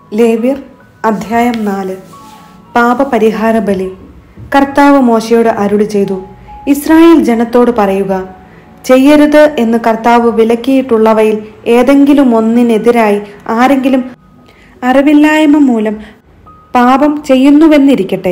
ലേവ്യർ അധ്യായം നാല് പാപപരിഹാര ബലി കർത്താവ് മോശയോട് അരുളി ചെയ്തു ഇസ്രായേൽ ജനത്തോട് പറയുക ചെയ്യരുത് എന്ന് കർത്താവ് വിലക്കിയിട്ടുള്ളവയിൽ ഏതെങ്കിലും ഒന്നിനെതിരായി ആരെങ്കിലും അറിവില്ലായ്മ മൂലം പാപം ചെയ്യുന്നുവെന്നിരിക്കട്ടെ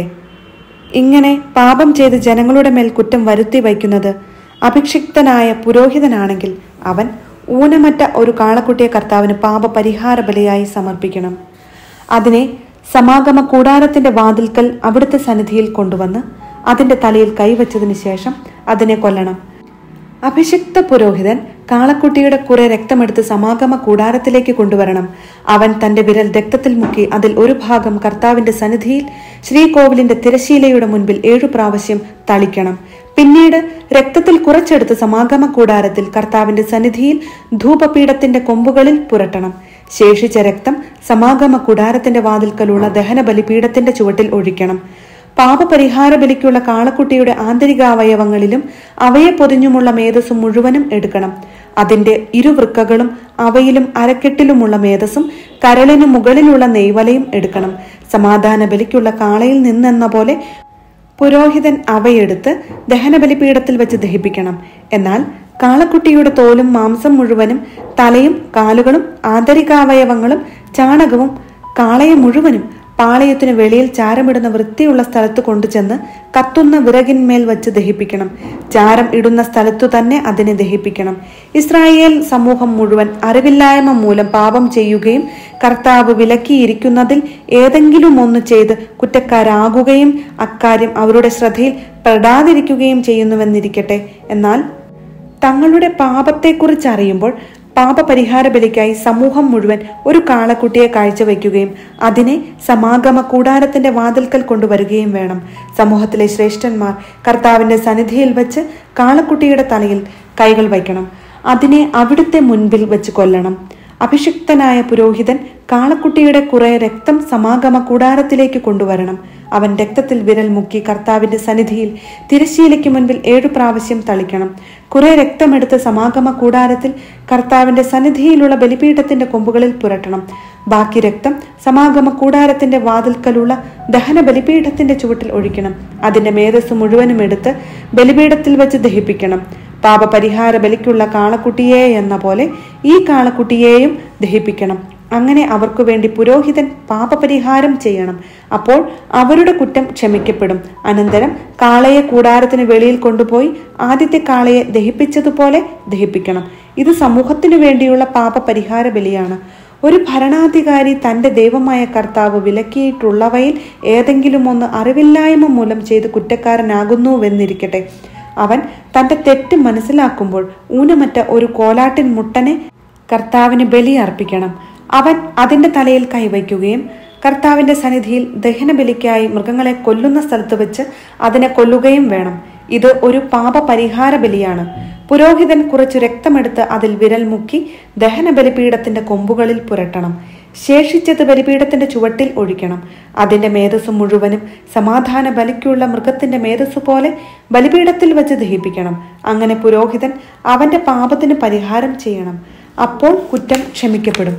ഇങ്ങനെ പാപം ചെയ്ത് ജനങ്ങളുടെ മേൽ കുറ്റം വരുത്തി വയ്ക്കുന്നത് അഭിക്ഷിക്തനായ പുരോഹിതനാണെങ്കിൽ അവൻ ഊനമറ്റ ഒരു കാളക്കുട്ടിയെ കർത്താവിന് പാപപരിഹാര ബലിയായി സമർപ്പിക്കണം അതിനെ സമാഗമ കൂടാരത്തിന്റെ വാതിൽക്കൽ അവിടുത്തെ സന്നിധിയിൽ കൊണ്ടുവന്ന് അതിന്റെ തലയിൽ കൈവച്ചതിന് ശേഷം അതിനെ കൊല്ലണം അഭിഷിക്ത പുരോഹിതൻ കാളക്കുട്ടിയുടെ കുറെ രക്തമെടുത്ത് സമാഗമ കൂടാരത്തിലേക്ക് കൊണ്ടുവരണം അവൻ തന്റെ വിരൽ രക്തത്തിൽ മുക്കി അതിൽ ഒരു ഭാഗം കർത്താവിന്റെ സന്നിധിയിൽ ശ്രീകോവിലിന്റെ തിരശീലയുടെ മുൻപിൽ ഏഴു പ്രാവശ്യം തളിക്കണം പിന്നീട് രക്തത്തിൽ കുറച്ചെടുത്ത് സമാഗമ കൂടാരത്തിൽ കർത്താവിന്റെ സന്നിധിയിൽ ധൂപപീഠത്തിന്റെ കൊമ്പുകളിൽ പുരട്ടണം ശേഷിച്ച രക്തം സമാഗമ കൂടാരത്തിന്റെ വാതിൽക്കലുള്ള ദഹന ബലിപീഠത്തിന്റെ ചുവട്ടിൽ ഒഴിക്കണം പാപപരിഹാര ബലിക്കുള്ള കാളക്കുട്ടിയുടെ ആന്തരികാവയവങ്ങളിലും അവയെ പൊതിഞ്ഞുമുള്ള മേധസ്സും മുഴുവനും എടുക്കണം അതിന്റെ ഇരുവൃക്കകളും അവയിലും അരക്കെട്ടിലുമുള്ള മേധസ്സും കരളിനു മുകളിലുള്ള നെയ്വലയും എടുക്കണം സമാധാന ബലിക്കുള്ള കാളയിൽ നിന്നെന്ന പോലെ പുരോഹിതൻ അവയെടുത്ത് ദഹനബലിപീഠത്തിൽ വെച്ച് ദഹിപ്പിക്കണം എന്നാൽ കാളക്കുട്ടിയുടെ തോലും മാംസം മുഴുവനും തലയും കാലുകളും ആന്തരികാവയവങ്ങളും ചാണകവും കാളയെ മുഴുവനും പാളയത്തിന് വെളിയിൽ ചാരമിടുന്ന വൃത്തിയുള്ള സ്ഥലത്ത് കൊണ്ടുചെന്ന് കത്തുന്ന വിറകിന്മേൽ വച്ച് ദഹിപ്പിക്കണം ചാരം ഇടുന്ന സ്ഥലത്തു തന്നെ അതിനെ ദഹിപ്പിക്കണം ഇസ്രായേൽ സമൂഹം മുഴുവൻ അറിവില്ലായ്മ മൂലം പാപം ചെയ്യുകയും കർത്താവ് വിലക്കിയിരിക്കുന്നതിൽ ഏതെങ്കിലും ഒന്ന് ചെയ്ത് കുറ്റക്കാരാകുകയും അക്കാര്യം അവരുടെ ശ്രദ്ധയിൽ പെടാതിരിക്കുകയും ചെയ്യുന്നുവെന്നിരിക്കട്ടെ എന്നാൽ തങ്ങളുടെ പാപത്തെക്കുറിച്ച് അറിയുമ്പോൾ പാപപരിഹാര ബലിക്കായി സമൂഹം മുഴുവൻ ഒരു കാളക്കുട്ടിയെ കാഴ്ചവെക്കുകയും അതിനെ സമാഗമ കൂടാരത്തിന്റെ വാതിൽക്കൽ കൊണ്ടുവരികയും വേണം സമൂഹത്തിലെ ശ്രേഷ്ഠന്മാർ കർത്താവിന്റെ സന്നിധിയിൽ വെച്ച് കാളക്കുട്ടിയുടെ തലയിൽ കൈകൾ വയ്ക്കണം അതിനെ അവിടുത്തെ മുൻപിൽ വെച്ച് കൊല്ലണം അഭിഷിക്തനായ പുരോഹിതൻ കാളക്കുട്ടിയുടെ കുറെ രക്തം സമാഗമ കൂടാരത്തിലേക്ക് കൊണ്ടുവരണം അവൻ രക്തത്തിൽ വിരൽ മുക്കി കർത്താവിന്റെ സന്നിധിയിൽ തിരശ്ശീലയ്ക്ക് മുൻപിൽ ഏഴു പ്രാവശ്യം തളിക്കണം കുറെ രക്തമെടുത്ത് സമാഗമ കൂടാരത്തിൽ കർത്താവിന്റെ സന്നിധിയിലുള്ള ബലിപീഠത്തിന്റെ കൊമ്പുകളിൽ പുരട്ടണം ബാക്കി രക്തം സമാഗമ കൂടാരത്തിന്റെ വാതിൽക്കലുള്ള ദഹന ബലിപീഠത്തിന്റെ ചുവട്ടിൽ ഒഴിക്കണം അതിന്റെ മേധസ് മുഴുവനും എടുത്ത് ബലിപീഠത്തിൽ വെച്ച് ദഹിപ്പിക്കണം പാപപരിഹാര ബലിക്കുള്ള കാളക്കുട്ടിയെ എന്ന പോലെ ഈ കാളക്കുട്ടിയെയും ദഹിപ്പിക്കണം അങ്ങനെ അവർക്കു വേണ്ടി പുരോഹിതൻ പാപപരിഹാരം ചെയ്യണം അപ്പോൾ അവരുടെ കുറ്റം ക്ഷമിക്കപ്പെടും അനന്തരം കാളയെ കൂടാരത്തിന് വെളിയിൽ കൊണ്ടുപോയി ആദ്യത്തെ കാളയെ ദഹിപ്പിച്ചതുപോലെ ദഹിപ്പിക്കണം ഇത് സമൂഹത്തിനു വേണ്ടിയുള്ള പാപപരിഹാര ബലിയാണ് ഒരു ഭരണാധികാരി തന്റെ ദൈവമായ കർത്താവ് വിലക്കിയിട്ടുള്ളവയിൽ ഏതെങ്കിലും ഒന്ന് അറിവില്ലായ്മ മൂലം ചെയ്ത് കുറ്റക്കാരനാകുന്നുവെന്നിരിക്കട്ടെ അവൻ തന്റെ തെറ്റ് മനസ്സിലാക്കുമ്പോൾ ഊനമറ്റ ഒരു കോലാട്ടിൻ മുട്ടനെ കർത്താവിന് ബലി അർപ്പിക്കണം അവൻ അതിന്റെ തലയിൽ കൈവയ്ക്കുകയും കർത്താവിന്റെ സന്നിധിയിൽ ദഹനബലിക്കായി മൃഗങ്ങളെ കൊല്ലുന്ന സ്ഥലത്ത് വെച്ച് അതിനെ കൊല്ലുകയും വേണം ഇത് ഒരു പാപപരിഹാര ബലിയാണ് പുരോഹിതൻ കുറച്ചു രക്തമെടുത്ത് അതിൽ വിരൽ മുക്കി ദഹന ബലിപീഠത്തിന്റെ കൊമ്പുകളിൽ പുരട്ടണം ശേഷിച്ചത് ബലിപീഠത്തിന്റെ ചുവട്ടിൽ ഒഴിക്കണം അതിന്റെ മേധസ് മുഴുവനും സമാധാന ബലിക്കുള്ള മൃഗത്തിന്റെ മേധസ് പോലെ ബലിപീഠത്തിൽ വെച്ച് ദഹിപ്പിക്കണം അങ്ങനെ പുരോഹിതൻ അവന്റെ പാപത്തിന് പരിഹാരം ചെയ്യണം അപ്പോൾ കുറ്റം ക്ഷമിക്കപ്പെടും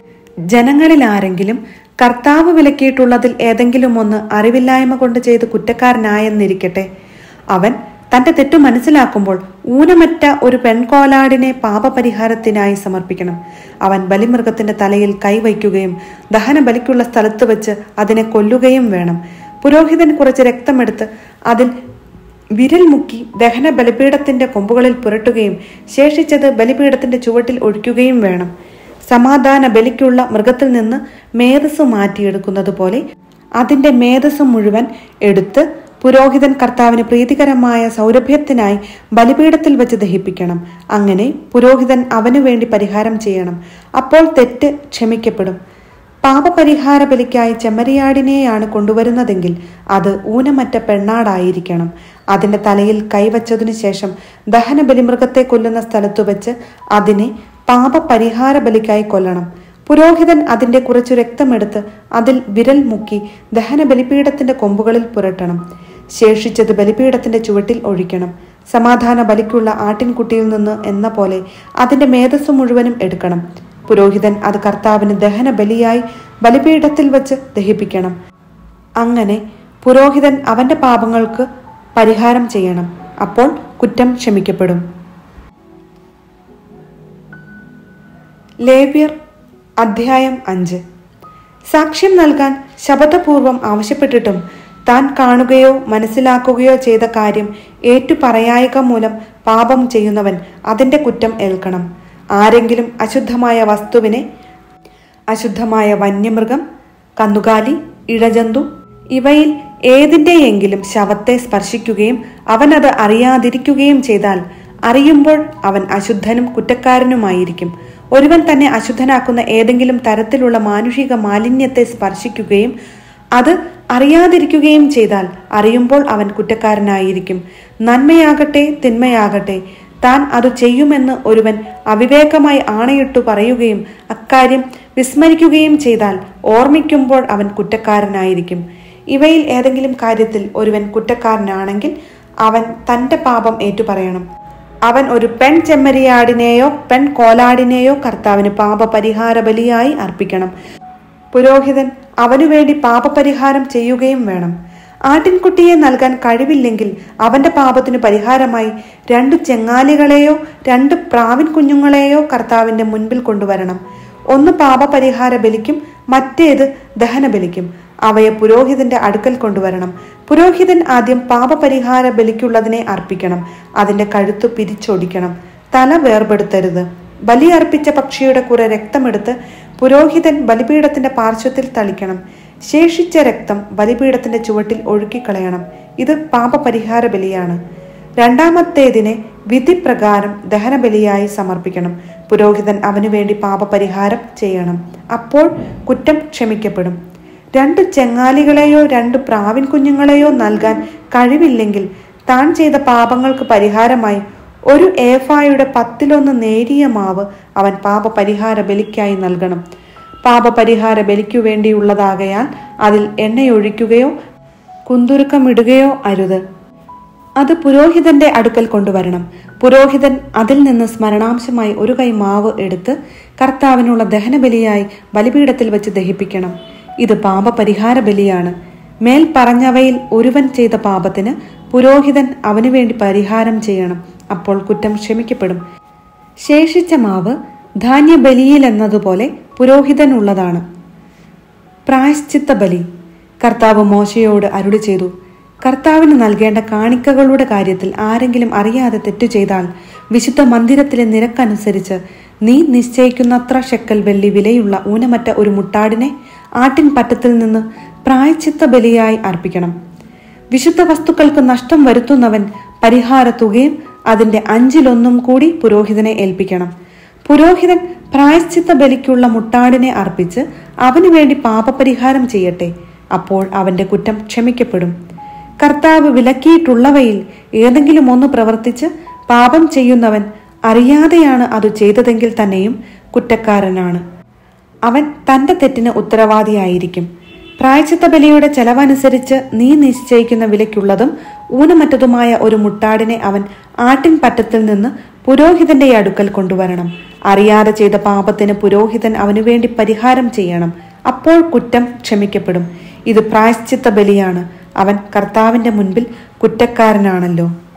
ജനങ്ങളിൽ ആരെങ്കിലും കർത്താവ് വിലക്കിയിട്ടുള്ളതിൽ ഏതെങ്കിലും ഒന്ന് അറിവില്ലായ്മ കൊണ്ട് ചെയ്ത് കുറ്റക്കാരനായെന്നിരിക്കട്ടെ അവൻ തന്റെ തെറ്റു മനസ്സിലാക്കുമ്പോൾ ഊനമറ്റ ഒരു പെൺകോലാടിനെ പാപപരിഹാരത്തിനായി സമർപ്പിക്കണം അവൻ ബലിമൃഗത്തിന്റെ തലയിൽ കൈവയ്ക്കുകയും ദഹന ബലിക്കുള്ള സ്ഥലത്ത് വെച്ച് അതിനെ കൊല്ലുകയും വേണം പുരോഹിതൻ കുറച്ച് രക്തമെടുത്ത് അതിൽ വിരൽ മുക്കി ദഹന ബലിപീഠത്തിന്റെ കൊമ്പുകളിൽ പുരട്ടുകയും ശേഷിച്ചത് ബലിപീഠത്തിന്റെ ചുവട്ടിൽ ഒഴിക്കുകയും വേണം സമാധാന ബലിക്കുള്ള മൃഗത്തിൽ നിന്ന് മേധസ് മാറ്റിയെടുക്കുന്നത് പോലെ അതിന്റെ മേധസ് മുഴുവൻ എടുത്ത് പുരോഹിതൻ കർത്താവിന് പ്രീതികരമായ സൗരഭ്യത്തിനായി ബലിപീഠത്തിൽ വെച്ച് ദഹിപ്പിക്കണം അങ്ങനെ പുരോഹിതൻ അവനു വേണ്ടി പരിഹാരം ചെയ്യണം അപ്പോൾ തെറ്റ് ക്ഷമിക്കപ്പെടും പാപപരിഹാര ബലിക്കായി ചെമ്മരിയാടിനെയാണ് കൊണ്ടുവരുന്നതെങ്കിൽ അത് ഊനമറ്റ പെണ്ണാടായിരിക്കണം അതിന്റെ തലയിൽ കൈവച്ചതിനു ശേഷം ദഹന ബലിമൃഗത്തെ കൊല്ലുന്ന സ്ഥലത്തു വെച്ച് അതിനെ പാപപരിഹാര ബലിക്കായി കൊല്ലണം പുരോഹിതൻ അതിന്റെ കുറച്ചു രക്തമെടുത്ത് അതിൽ വിരൽ മുക്കി ദഹന ബലിപീഠത്തിന്റെ കൊമ്പുകളിൽ പുരട്ടണം ശേഷിച്ചത് ബലിപീഠത്തിന്റെ ചുവട്ടിൽ ഒഴിക്കണം സമാധാന ബലിക്കുള്ള ആട്ടിൻകുട്ടിയിൽ നിന്ന് എന്ന പോലെ അതിന്റെ മേധസ് മുഴുവനും എടുക്കണം പുരോഹിതൻ അത് കർത്താവിന് ദഹന ബലിയായി ബലിപീഠത്തിൽ വച്ച് ദഹിപ്പിക്കണം അങ്ങനെ പുരോഹിതൻ അവന്റെ പാപങ്ങൾക്ക് പരിഹാരം ചെയ്യണം അപ്പോൾ കുറ്റം ക്ഷമിക്കപ്പെടും ലേവ്യർ അധ്യായം അഞ്ച് സാക്ഷ്യം നൽകാൻ ശബദപൂർവം ആവശ്യപ്പെട്ടിട്ടും താൻ കാണുകയോ മനസ്സിലാക്കുകയോ ചെയ്ത കാര്യം ഏറ്റുപറയായക മൂലം പാപം ചെയ്യുന്നവൻ അതിന്റെ കുറ്റം ഏൽക്കണം ആരെങ്കിലും അശുദ്ധമായ വസ്തുവിനെ അശുദ്ധമായ വന്യമൃഗം കന്നുകാലി ഇഴജന്തു ഇവയിൽ ഏതിൻ്റെയെങ്കിലും ശവത്തെ സ്പർശിക്കുകയും അവൻ അത് അറിയാതിരിക്കുകയും ചെയ്താൽ അറിയുമ്പോൾ അവൻ അശുദ്ധനും കുറ്റക്കാരനുമായിരിക്കും ഒരുവൻ തന്നെ അശുദ്ധനാക്കുന്ന ഏതെങ്കിലും തരത്തിലുള്ള മാനുഷിക മാലിന്യത്തെ സ്പർശിക്കുകയും അത് അറിയാതിരിക്കുകയും ചെയ്താൽ അറിയുമ്പോൾ അവൻ കുറ്റക്കാരനായിരിക്കും നന്മയാകട്ടെ തിന്മയാകട്ടെ താൻ അത് ചെയ്യുമെന്ന് ഒരുവൻ അവിവേകമായി ആണയിട്ടു പറയുകയും അക്കാര്യം വിസ്മരിക്കുകയും ചെയ്താൽ ഓർമ്മിക്കുമ്പോൾ അവൻ കുറ്റക്കാരനായിരിക്കും ഇവയിൽ ഏതെങ്കിലും കാര്യത്തിൽ ഒരുവൻ കുറ്റക്കാരനാണെങ്കിൽ അവൻ തന്റെ പാപം ഏറ്റുപറയണം അവൻ ഒരു പെൺ ചെമ്മരിയാടിനെയോ പെൺ കോലാടിനെയോ കർത്താവിന് പാപപരിഹാര ബലിയായി അർപ്പിക്കണം പുരോഹിതൻ അവനുവേണ്ടി പാപപരിഹാരം ചെയ്യുകയും വേണം ആട്ടിൻകുട്ടിയെ നൽകാൻ കഴിവില്ലെങ്കിൽ അവന്റെ പാപത്തിന് പരിഹാരമായി രണ്ടു ചെങ്ങാലികളെയോ രണ്ട് പ്രാവിൻ കുഞ്ഞുങ്ങളെയോ കർത്താവിന്റെ മുൻപിൽ കൊണ്ടുവരണം ഒന്ന് പാപപരിഹാര ബലിക്കും മറ്റേത് ദഹന ബലിക്കും അവയെ പുരോഹിതന്റെ അടുക്കൽ കൊണ്ടുവരണം പുരോഹിതൻ ആദ്യം പാപപരിഹാര ബലിക്കുള്ളതിനെ അർപ്പിക്കണം അതിന്റെ കഴുത്ത് പിരിച്ചൊടിക്കണം തല വേർപെടുത്തരുത് ബലി അർപ്പിച്ച പക്ഷിയുടെ കുറെ രക്തമെടുത്ത് പുരോഹിതൻ ബലിപീഠത്തിന്റെ പാർശ്വത്തിൽ തളിക്കണം ശേഷിച്ച രക്തം ബലിപീഠത്തിന്റെ ചുവട്ടിൽ ഒഴുക്കിക്കളയണം ഇത് പാപപരിഹാര ബലിയാണ് രണ്ടാമത്തേതിനെ വിധിപ്രകാരം ദഹനബലിയായി സമർപ്പിക്കണം പുരോഹിതൻ അവനു വേണ്ടി പാപപരിഹാരം ചെയ്യണം അപ്പോൾ കുറ്റം ക്ഷമിക്കപ്പെടും രണ്ട് ചെങ്ങാലികളെയോ രണ്ട് പ്രാവിൻ കുഞ്ഞുങ്ങളെയോ നൽകാൻ കഴിവില്ലെങ്കിൽ താൻ ചെയ്ത പാപങ്ങൾക്ക് പരിഹാരമായി ഒരു ഏഫായുടെ പത്തിലൊന്ന് നേരിയ മാവ് അവൻ പാപപരിഹാര ബലിക്കായി നൽകണം പാപപരിഹാര ബലിക്കു വേണ്ടിയുള്ളതാകയാൽ അതിൽ എണ്ണയൊഴിക്കുകയോ കുന്തുരുക്കമിടുകയോ അരുത് അത് പുരോഹിതന്റെ അടുക്കൽ കൊണ്ടുവരണം പുരോഹിതൻ അതിൽ നിന്ന് സ്മരണാംശമായി ഒരു കൈ മാവ് എടുത്ത് കർത്താവിനുള്ള ദഹനബലിയായി ബലിപീഠത്തിൽ വെച്ച് ദഹിപ്പിക്കണം ഇത് പാപപരിഹാര ബലിയാണ് മേൽ പറഞ്ഞവയിൽ ഒരുവൻ ചെയ്ത പാപത്തിന് പുരോഹിതൻ അവനു വേണ്ടി പരിഹാരം ചെയ്യണം അപ്പോൾ കുറ്റം ക്ഷമിക്കപ്പെടും ശേഷിച്ച മാവ് ധാന്യബലിയിൽ എന്നതുപോലെ പുരോഹിതനുള്ളതാണ് പ്രായശ്ചിത്ത ബലി കർത്താവ് മോശയോട് അരുളി ചെയ്തു കർത്താവിന് നൽകേണ്ട കാണിക്കകളുടെ കാര്യത്തിൽ ആരെങ്കിലും അറിയാതെ തെറ്റു ചെയ്താൽ വിശുദ്ധ മന്ദിരത്തിലെ നിരക്കനുസരിച്ച് നീ നിശ്ചയിക്കുന്നത്ര ഷെക്കൽ വെള്ളി വിലയുള്ള ഊനമറ്റ ഒരു മുട്ടാടിനെ ആട്ടിൻ പറ്റത്തിൽ നിന്ന് പ്രായച്ചിത്ത ബലിയായി അർപ്പിക്കണം വിശുദ്ധ വസ്തുക്കൾക്ക് നഷ്ടം വരുത്തുന്നവൻ പരിഹാര തുകയും അതിന്റെ അഞ്ചിലൊന്നും കൂടി പുരോഹിതനെ ഏൽപ്പിക്കണം പുരോഹിതൻ പ്രായശ്ചിത്ത ബലിക്കുള്ള മുട്ടാടിനെ അർപ്പിച്ച് അവനു വേണ്ടി പാപപരിഹാരം ചെയ്യട്ടെ അപ്പോൾ അവന്റെ കുറ്റം ക്ഷമിക്കപ്പെടും കർത്താവ് വിലക്കിയിട്ടുള്ളവയിൽ ഏതെങ്കിലും ഒന്ന് പ്രവർത്തിച്ച് പാപം ചെയ്യുന്നവൻ അറിയാതെയാണ് അത് ചെയ്തതെങ്കിൽ തന്നെയും കുറ്റക്കാരനാണ് അവൻ തന്റെ തെറ്റിന് ഉത്തരവാദിയായിരിക്കും പ്രായച്ചിത്ത ബലിയുടെ ചെലവനുസരിച്ച് നീ നിശ്ചയിക്കുന്ന വിലയ്ക്കുള്ളതും ഊനമറ്റതുമായ ഒരു മുട്ടാടിനെ അവൻ ആട്ടിൻ പറ്റത്തിൽ നിന്ന് പുരോഹിതന്റെ അടുക്കൽ കൊണ്ടുവരണം അറിയാതെ ചെയ്ത പാപത്തിന് പുരോഹിതൻ അവനു വേണ്ടി പരിഹാരം ചെയ്യണം അപ്പോൾ കുറ്റം ക്ഷമിക്കപ്പെടും ഇത് പ്രായശ്ചിത്ത ബലിയാണ് അവൻ കർത്താവിന്റെ മുൻപിൽ കുറ്റക്കാരനാണല്ലോ